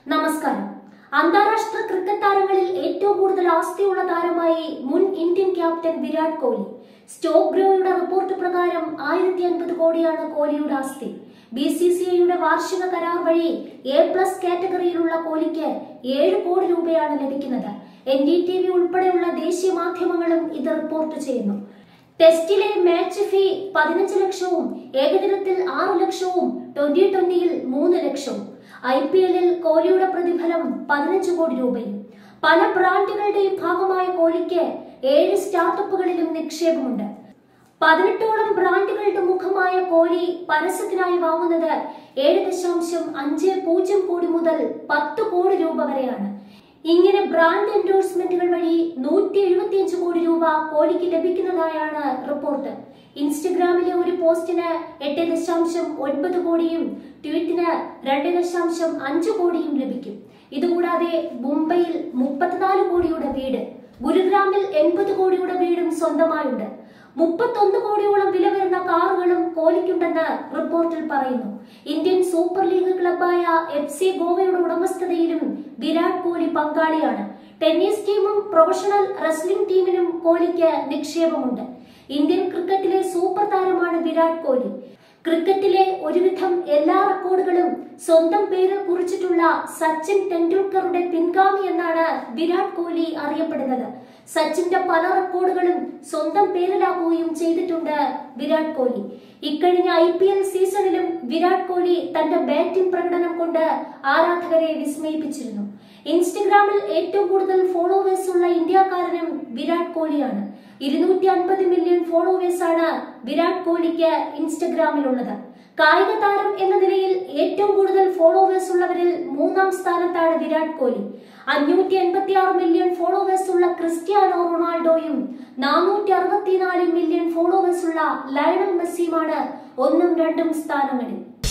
നമസ്കാരം അന്താരാഷ്ട്ര ക്രിക്കറ്റ് താരങ്ങളിൽ ഏറ്റവും കൂടുതൽ ആസ്തിയുള്ള താരമായി മുൻ Indian captain Virat Kohli stock ഗ്രോയുടെ റിപ്പോർട്ട് പ്രകാരം ആയിരത്തി അൻപത് കോടിയാണ് കോഹ്ലിയുടെ ആസ്തി ബി സി സി ഐയുടെ വാർഷിക കരാർ വഴി എ പ്ലസ് കാറ്റഗറിയിലുള്ള കോഹ്ലിക്ക് ഏഴ് കോടി രൂപയാണ് ലഭിക്കുന്നത് എൻ ഡി ടി വി ഉൾപ്പെടെയുള്ള ദേശീയ മാധ്യമങ്ങളും ഇത് റിപ്പോർട്ട് ചെയ്യുന്നു ടെസ്റ്റിലെ മാച്ച് ഫീ പതിനഞ്ച് ലക്ഷവും ഏകദിനത്തിൽ ആറ് ലക്ഷവും ട്വന്റി ട്വന്റിയിൽ മൂന്ന് ലക്ഷവും ഐ പി എല്ലിൽ കോഹ്ലിയുടെ പ്രതിഫലം പതിനഞ്ച് കോടി രൂപയും പല ബ്രാൻഡുകളുടെയും ഭാഗമായ കോഹ്ലിക്ക് ഏഴ് സ്റ്റാർട്ടപ്പുകളിലും നിക്ഷേപമുണ്ട് പതിനെട്ടോളം ബ്രാൻഡുകളുടെ മുഖമായ കോഹ്ലി പരസ്യത്തിനായി വാങ്ങുന്നത് ഏഴ് ദശാംശം അഞ്ച് പൂജ്യം കോടി മുതൽ പത്ത് കോടി രൂപ വരെയാണ് ഇങ്ങനെ ബ്രാൻഡ് എൻഡോഴ്സ്മെന്റുകൾ വഴി നൂറ്റി എഴുപത്തിയഞ്ച് കോടി രൂപ കോഹ്ലിക്ക് ലഭിക്കുന്നതായാണ് റിപ്പോർട്ട് ഇൻസ്റ്റഗ്രാമിലെ ഒരു പോസ്റ്റിന് എട്ട് ദശാംശം ഒൻപത് കോടിയും ട്വീറ്റിന് രണ്ട് ദശാംശം അഞ്ച് കോടിയും ലഭിക്കും ഇതുകൂടാതെ മുംബൈയിൽ മുപ്പത്തിനാല് കോടിയുടെ വീട് ഗുരുഗ്രാമിൽ എൺപത് കോടിയുടെ വീടും സ്വന്തമായുണ്ട് മുപ്പത്തൊന്ന് കോടിയോളം വില വരുന്ന കാറുകളും കോഹ്ലിക്കുണ്ടെന്ന് റിപ്പോർട്ടിൽ പറയുന്നു ഇന്ത്യൻ സൂപ്പർ ലീഗ് ക്ലബായ എഫ് സി ഗോവയുടെ ഉടമസ്ഥതയിലും വിരാട് കോഹ്ലി പങ്കാളിയാണ് ടെന്നീസ് ടീമും പ്രൊഫഷണൽ റെസ്ലിംഗ് ടീമിനും കോഹ്ലിക്ക് നിക്ഷേപമുണ്ട് ഇന്ത്യൻ ക്രിക്കറ്റിലെ സൂപ്പർ താരമാണ് വിരാട് കോഹ്ലി ക്രിക്കറ്റിലെ ഒരുവിധം എല്ലാ റെക്കോർഡുകളും സ്വന്തം പേരിൽ കുറിച്ചിട്ടുള്ള സച്ചിൻ ടെണ്ടുൽക്കറുടെ പിൻഗാമി എന്നാണ് വിരാട് കോഹ്ലി അറിയപ്പെടുന്നത് സച്ചിന്റെ പല റെക്കോർഡുകളും സ്വന്തം പേരിലാക്കുകയും ചെയ്തിട്ടുണ്ട് വിരാട് കോഹ്ലി ഇക്കഴിഞ്ഞ ഐ പി എൽ സീസണിലും വിരാട് കോഹ്ലി തന്റെ ബാറ്റിംഗ് പ്രകടനം കൊണ്ട് ആരാധകരെ വിസ്മയിപ്പിച്ചിരുന്നു ഇൻസ്റ്റഗ്രാമിൽ ഏറ്റവും കൂടുതൽ ഫോളോവേഴ്സ് ഉള്ള ഇന്ത്യക്കാരനും വിരാട് കോഹ്ലിയാണ് ഇരുന്നൂറ്റി അൻപത് മില്യൺ ഫോളോവേഴ്സ് ആണ് വിരാട് കോഹ്ലിക്ക് ഇൻസ്റ്റഗ്രാമിലുള്ളത് കായിക താരം എന്ന നിലയിൽ ഏറ്റവും കൂടുതൽ ഫോളോവേഴ്സ് ഉള്ളവരിൽ മൂന്നാം സ്ഥാനത്താണ് വിരാട് കോഹ്ലി അഞ്ഞൂറ്റി എൺപത്തി ആറ് മില്യൺ ഫോളോവേഴ്സ് ഉള്ള ക്രിസ്ത്യാനോ റൊണാൾഡോയും നാനൂറ്റി അറുപത്തിനാല് മില്യൺ ഫോളോവേഴ്സ് ഉള്ള ലയണൽ മെസ്സിയുമാണ് ഒന്നും രണ്ടും സ്ഥാനങ്ങളിൽ